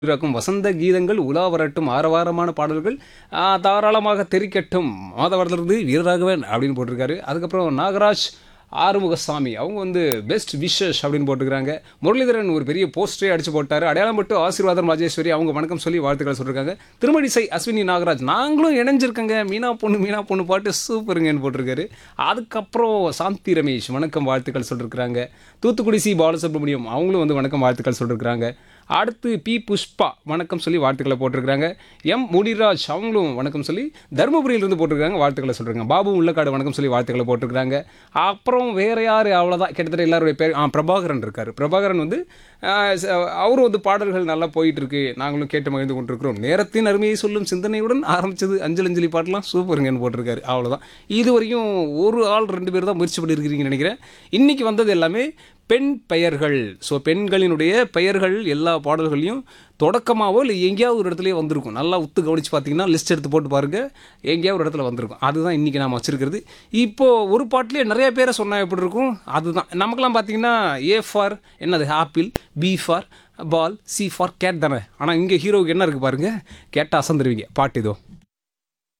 இருக்கும் வசந்த கீதங்கள் உலா வரட்டும் ஆரவாரமான பாடல்கள் ஆ, தாராளமாக தெரிக்கட்டும் மாதவரத்திலிருந்து வீரராகவன் அப்படின்னு போட்டிருக்காரு அதுக்கப்புறம் நாகராஜ் ஆறுமுகசாமி அவங்க வந்து பெஸ்ட் விஷஸ் அப்படின்னு போட்டிருக்காங்க முரளிதரன் ஒரு பெரிய போஸ்டரே அடிச்சு போட்டார் அடையாளம் பட்டு ஆசீர்வாதம் ராஜேஸ்வரி அவங்க வணக்கம் சொல்லி வாழ்த்துக்கள் சொல்லியிருக்காங்க திருமணிசை அஸ்வினி நாகராஜ் நாங்களும் இணைஞ்சிருக்கங்க மீனா பொண்ணு மீனா பொண்ணு பாட்டு சூப்பருங்கன்னு போட்டிருக்காரு அதுக்கப்புறம் சாந்தி ரமேஷ் வணக்கம் வாழ்த்துக்கள் சொல்லியிருக்கிறாங்க தூத்துக்குடி சி பாலசுப்ரமணியம் அவங்களும் வந்து வணக்கம் வாழ்த்துக்கள் சொல்லியிருக்கிறாங்க அடுத்து பி புஷ்பா வணக்கம் சொல்லி வாழ்த்துக்களை போட்டிருக்கிறாங்க எம் முனிராஜ் அவங்களும் வணக்கம் சொல்லி தருமபுரியிலிருந்து போட்டிருக்காங்க வாழ்த்துக்களை சொல்கிறாங்க பாபு உள்ளக்காடு வணக்கம் சொல்லி வாழ்த்துக்களை போட்டிருக்கிறாங்க அப்புறம் வேற யார் அவ்வளோதான் கிட்டத்தட்ட எல்லாருடைய பேர் ஆ பிரபாகரன் இருக்கார் பிரபாகரன் வந்து ஆ, ச- அவரும் வந்து பாடல்கள் நல்லா போயிட்டு இருக்கு நாங்களும் கேட்டு மகிழ்ந்து கொண்டிருக்கிறோம் நேரத்தின் அருமையை சொல்லும் சிந்தனையுடன் ஆரம்பிச்சது அஞ்சல் அஞ்சலி பாட்டெல்லாம் சூப்பருங்கன்னு போட்டிருக்காரு அவ்வளோதான் இது வரையும் ஒரு ஆள் ரெண்டு பேர் தான் முயற்சி பண்ணியிருக்கிறீங்கன்னு நினைக்கிறேன் இன்னைக்கு வந்தது எல்லாமே பெண் பெயர்கள் ஸோ பெண்களினுடைய பெயர்கள் எல்லா பாடல்களையும் தொடக்கமாவோ இல்லை எங்கேயாவது ஒரு இடத்துலயே வந்திருக்கும் நல்லா உத்து கவனிச்சு பார்த்தீங்கன்னா லிஸ்ட் எடுத்து போட்டு பாருங்க எங்கேயாவது ஒரு இடத்துல வந்திருக்கும் அதுதான் இன்றைக்கி நாம் வச்சிருக்கிறது இப்போது ஒரு பாட்டிலே நிறைய பேரை சொன்னால் எப்படி இருக்கும் அதுதான் நமக்கெல்லாம் பார்த்தீங்கன்னா ஏ ஃபார் என்னது apple B for ball C for cat தானே ஆனால் இங்கே ஹீரோவுக்கு என்ன இருக்குது பாருங்க கேட்டால் அசந்துருவீங்க பாட்டு இதோ